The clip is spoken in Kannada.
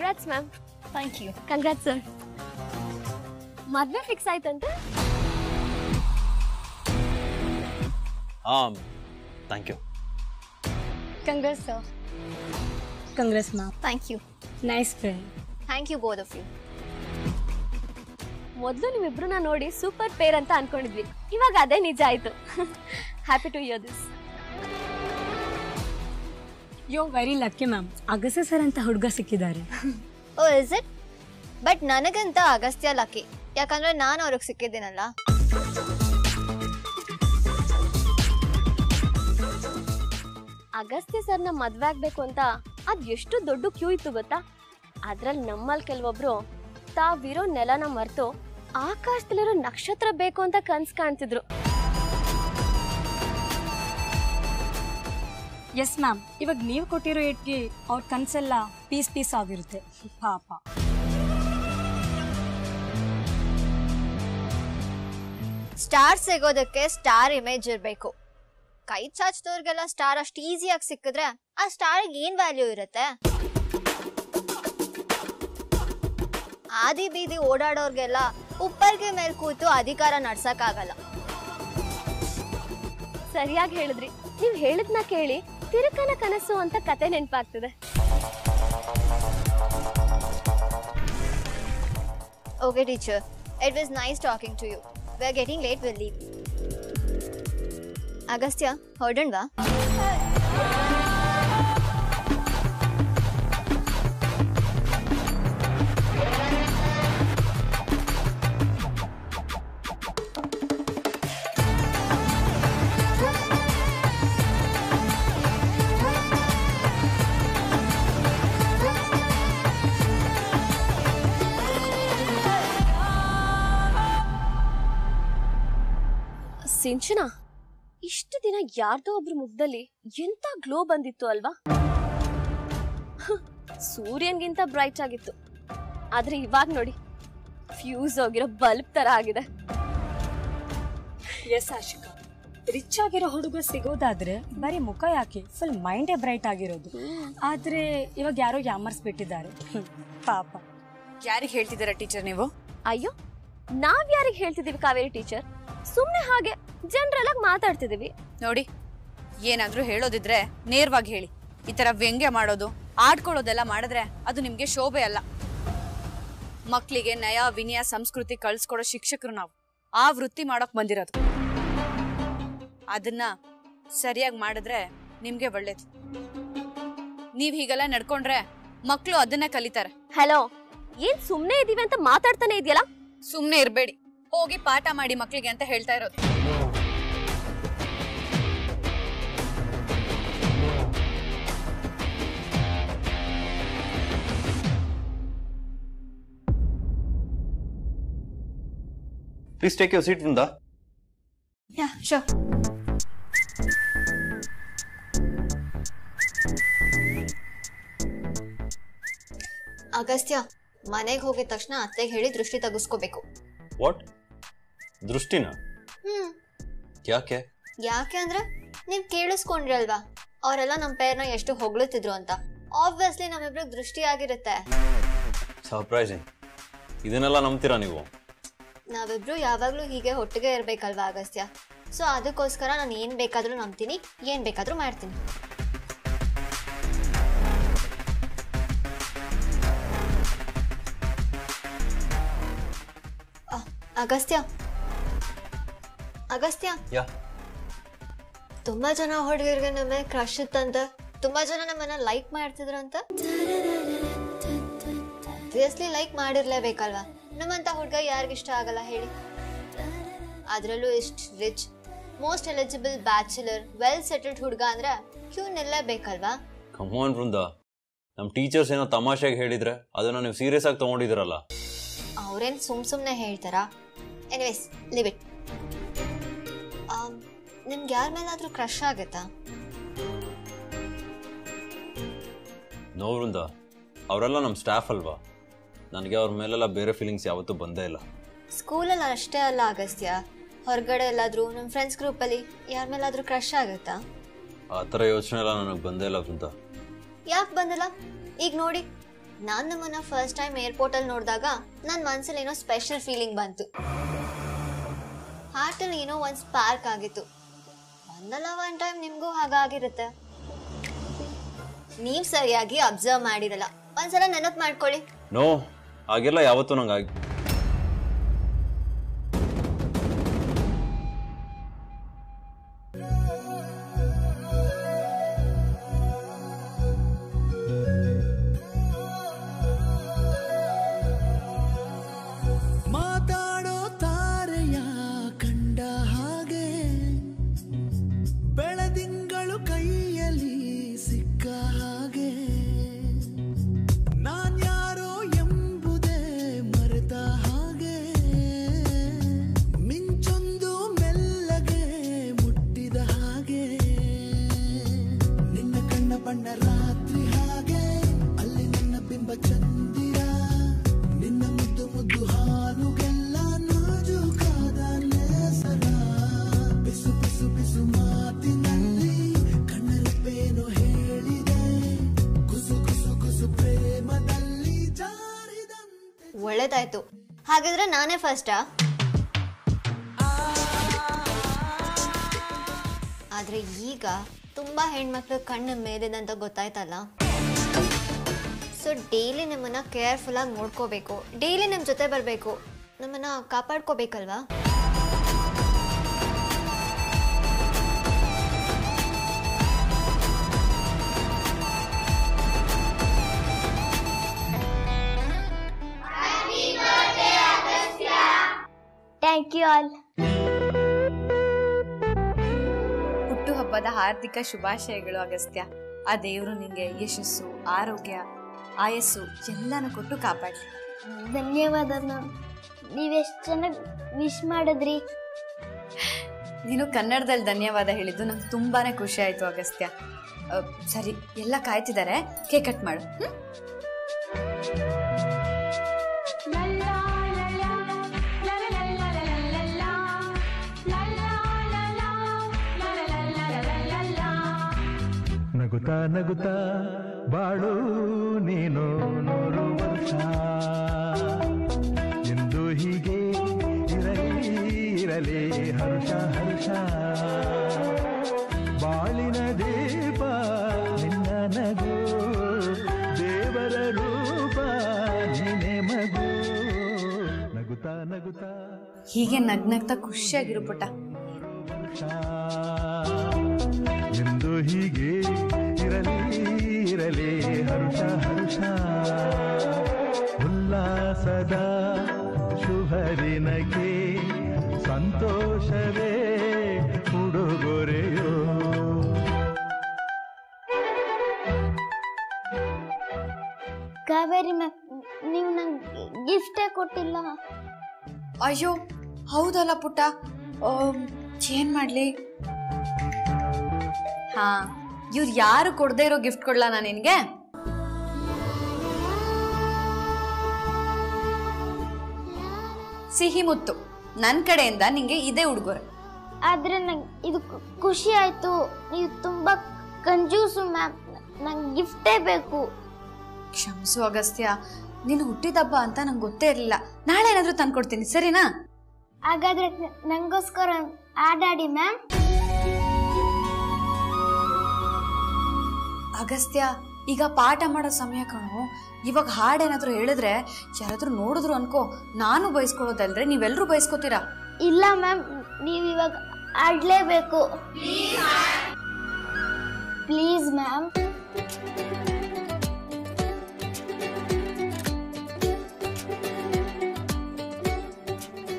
Congrats ma'am thank you congrats sir ಮದ್ವೆ ಫಿಕ್ಸ್ ಆಯ್ತಂತೆ ಹಾಂ thank you congrats sir congrats ma'am thank you nice friend thank you both of you ಮೊದಲು ನಿಮ್ಮಿಬ್ರನ್ನ ನೋಡಿ ಸೂಪರ್ ಪೇರ್ ಅಂತ ಅನ್ಕೊಂಡಿದ್ವಿ ಇವಾಗ ಅದೇ ನಿಜ ಆಯ್ತು happy to hear this you very lucky ma'am Agastya sir ಅಂತ ಹುಡುಗ ಸಿಕ್ಕಿದ್ದಾರೆ ಓ ಇಸ್ ಇಟ್ ಬಟ್ ನನಗಂತ ಅಗಸ್ತ್ಯ ಲಕ್ಕಿ ಯಾಕಂದ್ರೆ ನಾನು ಅವ್ರಿಗೆ ಸಿಕ್ಕಿದ್ದೀನಲ್ಲ ಅಗಸ್ತ್ಯ ಸರ್ನ ಮದ್ವೆ ಆಗ್ಬೇಕು ಅಂತ ಅದ್ ಎಷ್ಟು ದೊಡ್ಡ ಕ್ಯೂ ಇತ್ತು ಗೊತ್ತಾ ಅದ್ರಲ್ಲಿ ನಮ್ಮಲ್ಲಿ ಕೆಲವೊಬ್ರು ತಾವಿರೋ ನೆಲನ ಮರ್ತು ಆಕಾಶದಲ್ಲಿರೋ ನಕ್ಷತ್ರ ಬೇಕು ಅಂತ ಕನ್ಸ್ ಕಾಣ್ತಿದ್ರು ಎಸ್ ಮ್ಯಾಮ್ ಇವಾಗ ನೀವು ಕೊಟ್ಟಿರೋ ಏಟ್ಗೆ ಅವ್ರ ಕನ್ಸೆಲ್ಲ ಪೀಸ್ ಪೀಸ್ ಆಗಿರುತ್ತೆ ಪಾಪ ಸ್ಟಾರ್ ಸಿಗೋದಕ್ಕೆ ಸ್ಟಾರ್ ಇಮೇಜ್ ಇರಬೇಕು ಕೈ ಚಾಚ್ದವ್ರಿಗೆಲ್ಲ ಸ್ಟಾರ್ ಅಷ್ಟು ಈಸಿಯಾಗಿ ಸಿಕ್ಕಿದ್ರೆ ಆ ಸ್ಟಾರ್ಗೆ ಏನ್ ವ್ಯಾಲ್ಯೂ ಇರುತ್ತೆ ಆದಿ ಬೀದಿ ಓಡಾಡೋರ್ಗೆಲ್ಲ ಉಪ್ಪರ್ಗೆ ಮೇಲ್ ಕೂತು ಅಧಿಕಾರ ನಡ್ಸಕ್ಕಾಗಲ್ಲ ಸರಿಯಾಗಿ ಹೇಳಿದ್ರಿ ನೀವ್ ಹೇಳಿದ್ನ ಕೇಳಿ ತಿರುಕನ ಕನಸು ಅಂತ ಕತೆ ನೆನಪಾಗ್ತದೆ okay teacher it was nice talking to you we are getting late will leave Agastya ಹೊರಡಣ್ವಾ ಸಿಂಚನ ಇಷ್ಟು ದಿನ ಯಾರ್ದೋ ಒಬ್ರ ಮುಖದಲ್ಲಿ ಎಂತ ಗ್ಲೋ ಬಂದಿತ್ತು ಅಲ್ವಾ ಹ, ಸೂರ್ಯನ್ಗಿಂತ ಬ್ರೈಟ್ ಆಗಿತ್ತು ಆದ್ರೆ ಇವಾಗ ನೋಡಿ ಫ್ಯೂಸ್ ಹೋಗಿರೋ ಬಲ್ಬ್ ತರ ಆಗಿದೆ ಎಸ್ ಆಶಿಕಾ ರಿಚ್ ಆಗಿರೋ ಹುಡುಗ ಸಿಗೋದಾದ್ರೆ ಬರೀ ಮುಖ ಯಾಕೆ ಫುಲ್ ಮೈಂಡೇ ಬ್ರೈಟ್ ಆಗಿರೋದು ಆದ್ರೆ ಇವಾಗ ಯಾರೋ ಯಾಮರ್ಸ್ಬಿಟ್ಟಿದ್ದಾರೆ ಹ್ಮ್, ಪಾಪ ಯಾರಿಗೆ ಹೇಳ್ತಿದ್ದೀರಾ ಟೀಚರ್ ನೀವು ಅಯ್ಯೋ ನಾವ್ ಯಾರಿಗ್ ಹೇಳ್ತಿದೀವಿ ಕಾವೇರಿ ಟೀಚರ್ ಸುಮ್ನೆ ಹಾಗೆ ಜನರಲ್ ಆಗಿ ಮಾತಾಡ್ತಿದೀವಿ ನೋಡಿ ಏನಾದ್ರೂ ಹೇಳೋದಿದ್ರೆ ನೇರವಾಗಿ ಹೇಳಿ ಈ ತರ ವ್ಯಂಗ್ಯ ಮಾಡೋದು ಆಡ್ಕೊಳ್ಳೋದೆಲ್ಲ ಮಾಡಿದ್ರೆ ಅದು ನಿಮ್ಗೆ ಶೋಭೆ ಅಲ್ಲ ಮಕ್ಕಳಿಗೆ ನಯ ವಿನಯ ಸಂಸ್ಕೃತಿ ಕಳ್ಸ್ಕೊಡೋ ಶಿಕ್ಷಕರು ನಾವು ಆ ವೃತ್ತಿ ಮಾಡೋಕ್ ಬಂದಿರೋದು ಅದನ್ನ ಸರಿಯಾಗಿ ಮಾಡಿದ್ರೆ ನಿಮ್ಗೆ ಒಳ್ಳೇದು ನೀವ್ ಹೀಗೆಲ್ಲ ನಡ್ಕೊಂಡ್ರೆ ಮಕ್ಕಳು ಅದನ್ನೇ ಕಲಿತಾರೆ ಹಲೋ ಏನ್ ಸುಮ್ನೆ ಇದೀವಿ ಅಂತ ಮಾತಾಡ್ತಾನೆ ಇದೆಯಲ್ಲ ಸುಮ್ನೆ ಇರ್ಬೇಡಿ ಹೋಗಿ ಪಾಠ ಮಾಡಿ ಮಕ್ಕಳಿಗೆ ಅಂತ ಹೇಳ್ತಾ ಇರೋದು ಪ್ಲೀಸ್ ಟೇಕ್ ಯುವರ್ ಸೀಟ್ ಮುಂದಾ ಯಾ ಶೋರ್ ಅಗಸ್ತ್ಯ ಮನೆಗೆ ಹೋಗಿದ ತಕ್ಷಣ ಅತ್ತೆಗೆ ಹೇಳಿ ದೃಷ್ಟಿ ತೆಗೆಸ್ಕೋಬೇಕು ವಾಟ್ ದೃಷ್ಟಿನ ಹ್ಮ್ ಯಾಕೆ ಯಾಕೆ ಅಂದ್ರೆ ನೀವ್ ಕೇಳಿಸ್ಕೊಂಡ್ರಿ ಅಲ್ವಾ ಅವರೆಲ್ಲ ನಮ್ಮ ಪೇರ್ನ ಎಷ್ಟು ಹೊಗಳುತ್ತಿದ್ರು ಅಂತ ಆಬ್ವಿಯಸ್ಲಿ ನಮ್ಮಿಬ್ರಿಗೆ ದೃಷ್ಟಿ ಆಗಿರುತ್ತೆ ಸರ್ಪ್ರೈಸಿಂಗ್ ಇದನ್ನೆಲ್ಲ ನಂಬ್ತೀರಾ ನೀವು ನಾವಿಬ್ರು ಯಾವಾಗ್ಲೂ ಹೀಗೆ ಒಟ್ಟಿಗೆ ಇರ್ಬೇಕಲ್ವಾ ಅಗಸ್ತ್ಯ ಸೊ ಅದಕ್ಕೋಸ್ಕರ ನಾನು ಏನ್ ಬೇಕಾದ್ರೂ ನಂಬ್ತೀನಿ ಏನ್ ಬೇಕಾದ್ರೂ ಮಾಡ್ತೀನಿ ಆ, ಅಗಸ್ತ್ಯ ಅಗಸ್ತ್ಯ ಯಾ ತುಂಬಾ ಜನ ಹುಡುಗರಿಗೆ ನಮ್ಮ ಕ್ರಶ್ ಇತ್ತಂತ ತುಂಬಾ ಜನ ನಮ್ಮನ್ನ ಲೈಕ್ ಮಾಡ್ತಿದ್ರಂತ ಆಬ್ವಿಯಸ್ಲಿ ಲೈಕ್ ಮಾಡಿರ್ಲೇಬೇಕಲ್ವಾ ನಮ್ಮಂತ ಹುಡುಗ ಯಾರಿಗಿಷ್ಟ ಆಗಲ್ಲ ಹೇಳಿ ಅದ್ರಲ್ಲೂ ಇಷ್ಟು rich most eligible bachelor well settled ಹುಡುಗ ಅಂದ್ರೆ ಕ್ಯೂ ನಿಲ್ಲೇಬೇಕಲ್ವಾ ಕಮಾನ್ ವೃಂದ ನಮ್ಮ ಟೀಚರ್ಸ್ ಏನೋ ತಮಾಷೆಗೆ ಹೇಳಿದ್ರೆ ಅದನ್ನ ನೀವು ಸೀರಿಯಸ್ ಆಗಿ ತಗೊಂಡಿದ್ದೀರಲ್ಲ ಅವ್ರೇನ್ ಸುಮ್ ಸುಮ್ನೆ ಹೇಳ್ತಾರಾ ಎನಿವೇಸ್ ಲಿವ್ ಇಟ್ ನಿಮ್ಗೆ ಯಾರ ಮೇಲಾದ್ರೂ ಕ್ರಶ್ ಆಗತ್ತಾ ನೋ ವೃಂದ ಅವರೆಲ್ಲ ನಮ್ಮ ಸ್ಟಾಫ್ ಅಲ್ವಾ ನನಗೆ ಅವ್ರ ಮೇಲೆಲ್ಲ ಬೇರೆ ಫೀಲಿಂಗ್ಸ್ ಯಾವತ್ತೂ ಬಂದೇ ಇಲ್ಲ ಸ್ಕೂಲಲ್ಲಿ ಅಷ್ಟೇ ಅಲ್ಲ ಅಗಸ್ತ್ಯ ಹೊರಗಡೆ ಎಲ್ಲಾದ್ರೂ ನಮ್ಮ ಫ್ರೆಂಡ್ಸ್ ಗ್ರೂಪಲ್ಲಿ ಯಾರ ಮೇಲಾದ್ರೂ ಕ್ರಶ್ ಆಗತ್ತಾ ಆ ಥರ ಯೋಚನೆ ಎಲ್ಲ ನನಗೆ ಬಂದೇ ಇಲ್ಲ ವೃಂದ ಯಾಕೆ ಬಂದಿಲ್ಲ ಈಗ ನೋಡಿ ನಾನು ನಿಮ್ಮನ್ನ ಫಸ್ಟ್ ಟೈಮ್ ಏರ್ಪೋರ್ಟಲ್ಲಿ ನೋಡಿದಾಗ ನನ್ನ ಮನಸ್ಸಲ್ಲಿ ಏನೋ ಸ್ಪೆಷಲ್ ಫೀಲಿಂಗ್ ಬಂತು ಹಾರ್ಟಲ್ಲಿ ಏನೋ ಒಂದು ಸ್ಪಾರ್ಕ್ ಆಗಿತ್ತು ಒಂದಲ್ಲ ಒನ್ ಟೈಮ್ ನಿಮಗೂ ಹಾಗಾಗಿರುತ್ತೆ ನೀವು ಸರಿಯಾಗಿ ಅಬ್ಸರ್ವ್ ಮಾಡಿರಲ್ಲ ಒಂದ್ಸಲ ನೆನಪು ಮಾಡ್ಕೊಳ್ಳಿ ನೋ ಹಾಗೆಲ್ಲ ಯಾವತ್ತೂ ನಂಗೆ ಆಗಿ ಮಾತಾಡೋ ತಾರೆಯ ಕಂಡ ಹಾಗೆ ಬೆಳದಿಂಗಳು ಕೈಯಲ್ಲಿ ಸಿಕ್ಕ ಹಾಗೆ ನಾನ್ಯಾರೋ ಎಂಬುದೇ ಮರೆತ ಹಾಗೆ ಮಿಂಚೊಂದು ಮೆಲ್ಲಗೆ ಮುಟ್ಟಿದ ಹಾಗೆ ನಿನ್ನ ಕಣ್ಣ ಬಣ್ಣ ರಾತ್ರಿ ಹಾಗೆ ಅಲ್ಲಿ ನನ್ನ ಬಿಂಬ ಚಂದಿರ ನಿನ್ನ ಮುದ್ದು ಮುದ್ದು ಹಾಲುಗೆಲ್ಲ ನಾಜೂಕಾದ ನೇಸರ ಬಿಸು ಬಿಸು ಬಿಸು ಮಾತಿನಲ್ಲಿ ಕಣ್ಣರೆಪ್ಪೇನೋ ಹೇಳಿದೆ ಕುಸು ಕುಸು ಕುಸು ಪ್ರೇಮದಲ್ಲಿ ಜಾರಿದಂತೆ ಒಳ್ಳೇದಾಯ್ತು ಹಾಗಾದ್ರೆ ನಾನೇ ಫಸ್ಟಾ ಆದ್ರೆ ಈಗ ತುಂಬಾ ಹೆಣ್ಮಕ್ಳು ಕಣ್ಣು ಮೇಲಿದೆ ಅಂತ ಗೊತ್ತಾಯ್ತಲ್ಲ ಸೊ ಡೈಲಿ ನಿಮ್ಮನ್ನ ಕೇರ್ಫುಲ್ ಆಗಿ ನೋಡ್ಕೋಬೇಕು ಡೈಲಿ ನಿಮ್ಮ ಜೊತೆ ಬರಬೇಕು ನಮ್ಮನ್ನ ಕಾಪಾಡ್ಕೋಬೇಕಲ್ವಾ ಥ್ಯಾಂಕ್ ಯು ಆಲ್ ಹುಟ್ಟುಹಬ್ಬದ ಹಾರ್ದಿಕ ಶುಭಾಶಯಗಳು ಅಗಸ್ತ್ಯ ಆ ದೇವರು ನಿಂಗೆ ಯಶಸ್ಸು ಆರೋಗ್ಯ ಆಯಸ್ಸು ಎಲ್ಲಾನು ಕೊಟ್ಟು ಕಾಪಾಡ್ಲಿ ಧನ್ಯವಾದ ಮ್ಯಾಮ್ ನೀವೆಷ್ಟು ಚೆನ್ನಾಗಿ ವಿಶ್ ಮಾಡಿದ್ರಿ ನೀನು ಕನ್ನಡದಲ್ಲಿ ಧನ್ಯವಾದ ಹೇಳಿದ್ದು ನಂಗೆ ತುಂಬಾನೇ ಖುಷಿ ಆಯ್ತು ಅಗಸ್ತ್ಯ ಅ, ಸರಿ ಎಲ್ಲ ಕಾಯ್ತಿದ್ದಾರೆ ಕೇಕ್ ಕಟ್ ಮಾಡು ಹ್ಮ್? ನಗುತ್ತಾ ನಗುತ್ತಾ ಬಾಳು ನೀನು ನೂರು ವರ್ಷ ಎಂದು ಹೀಗೆ ಇರಲಿ ಇರಲಿ ಹರ್ಷ ಹರ್ಷ ಬಾಳಿನ ದೀಪ ನಿನ್ನ ನಗು ದೇವರ ರೂಪ ನೀನೆ ಮಗು ನಗುತ್ತಾ ನಗುತ್ತಾ ಹೀಗೆ ನಗ್ನಗ್ತಾ ಖುಷಿಯಾಗಿರು ಪುಟ್ಟ ವರ್ಷ ಎಂದು ಹೀಗೆ ಇರಲಿ ಇರಲಿ ಹರ್ಷ ಹರ್ಷ ಉಲ್ಲಾಸದ ಶುಭದಿನಕ್ಕೆ ಸಂತೋಷವೇ ಉಡುಗೊರೆಯೋ ಕಾವೇರಿ ಮ್ಯಾಮ್ ನೀವು ನಂಗೆ ಗಿಫ್ಟೇ ಕೊಟ್ಟಿಲ್ಲ ಅಯ್ಯೋ ಹೌದಲ್ಲ ಪುಟ್ಟ ಆಮ್, ಏನ್ ಮಾಡ್ಲಿ ಹಾ ಇವ್ರು ಯಾರು ಕೊಡದೇ ಇರೋ ಗಿಫ್ಟ್ ಕೊಡ್ಲಾ ನಾನು ನಿನ್ಗೆ ಸಿಹಿ ಮುತ್ತು ನನ್ನ ಕಡೆಯಿಂದ ನಿಂಗೆ ಇದೇ ಉಡುಗೊರೆ ಆದರೆ ನಂಗೆ ಇದು ಖು- ಖುಷಿ ಆಯಿತು ನೀವು ತುಂಬ ಕಂಜೂಸು ಮ್ಯಾಮ್ ನಂಗೆ ಗಿಫ್ಟೇ ಬೇಕು ಕ್ಷಮಿಸು ಅಗಸ್ತ್ಯ ನೀನು ಹುಟ್ಟಿದಬ್ಬ ಅಂತ ನಂಗೆ ಗೊತ್ತೇ ಇರಲಿಲ್ಲ ನಾಳೆ ಏನಾದರೂ ತಂದ್ಕೊಡ್ತೀನಿ ಸರಿನಾ ಹಾಗಾದ್ರೆ ನಂಗೋಸ್ಕರ ಆಡಾಡಿ ಮ್ಯಾಮ್ ಅಗಸ್ತ್ಯ ಈಗ ಪಾಠ ಮಾಡೋ ಸಮಯ ಕಣು ಇವಾಗ ಹಾಡೇನಾದ್ರೂ ಹೇಳಿದ್ರೆ ಯಾರಾದ್ರೂ ನೋಡಿದ್ರು ಅನ್ಕೋ ನಾನು ಬಯಸ್ಕೊಳ್ಳೋದಲ್ದ್ರೆ ನೀವೆಲ್ಲರೂ ಬಯಸ್ಕೋತೀರಾ ಇಲ್ಲ ಮ್ಯಾಮ್ ನೀವು ಇವಾಗ ಆಡಲೇಬೇಕು ಪ್ಲೀಸ್ ಮ್ಯಾಮ್